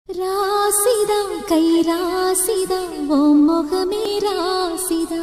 ராசிதா கை ராசிதா ஓ முகமே ராசிதா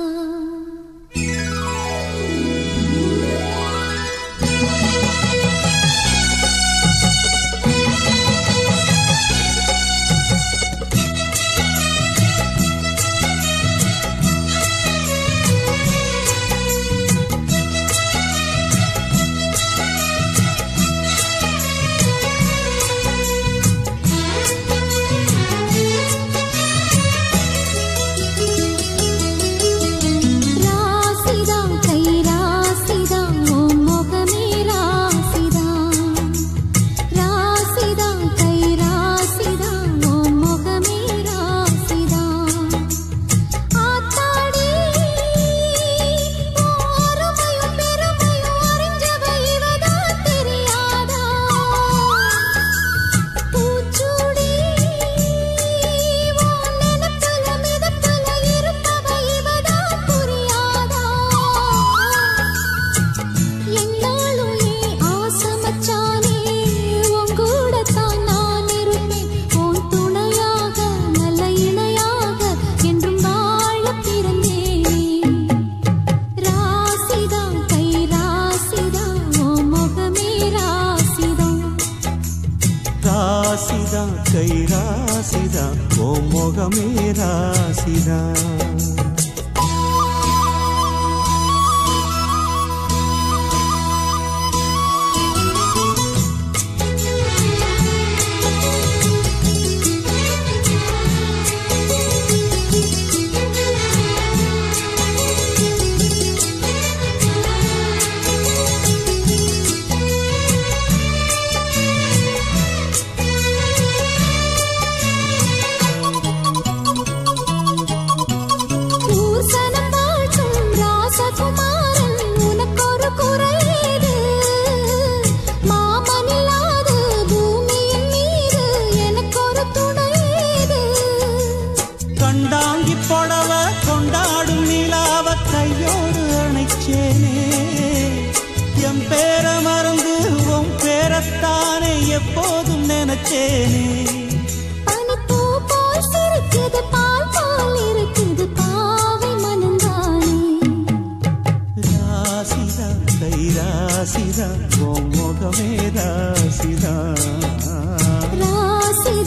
ராசிதா கை ராசிதா ஓ முகமே ராசிதா ராசிதா கை ராசிதா ஓ முகமே ராசிதா ஆத்தாடி ஓரமையும் பெருமையும் அறிஞ்சவ இவதான் தெரியாதா பூச்சூடி உன் நினைப்புல மிதப்புல இருப்பவ இவதான் புரியாதா என்னாலும் ஏன் ஆசை மச்சானே உன் கூடத்தான் நான் இருப்பேன் உன் துணையாக நல்ல இணையாக என்றும் வாழ பிறந்தேன் ராசிதா கை ராசிதா ஓ முகமே ராசிதா ராசிதா கை ராசிதா ஓ முகமே ராசிதா ஊர்சனம் வாழ்த்தும் ராசகுமாரன் உனக்கொரு குறையீடு மாமனில்லாத பூமியின் மீது எனக்கொரு துணையீடு கண்டாங்கி புடவ கொண்டாடும் நிலாவ கையோடு அணைச்சேனே என் பேர மறந்து உன் பேரத்தானே எப்போதும் நினைச்சேனே பனிப்பூ போல் சிரிக்குது பால் போல் இருக்குது பாவை மனந்தானே ராசிதா கை ராசிதா ஓ முகமே ராசிதா ராசிதா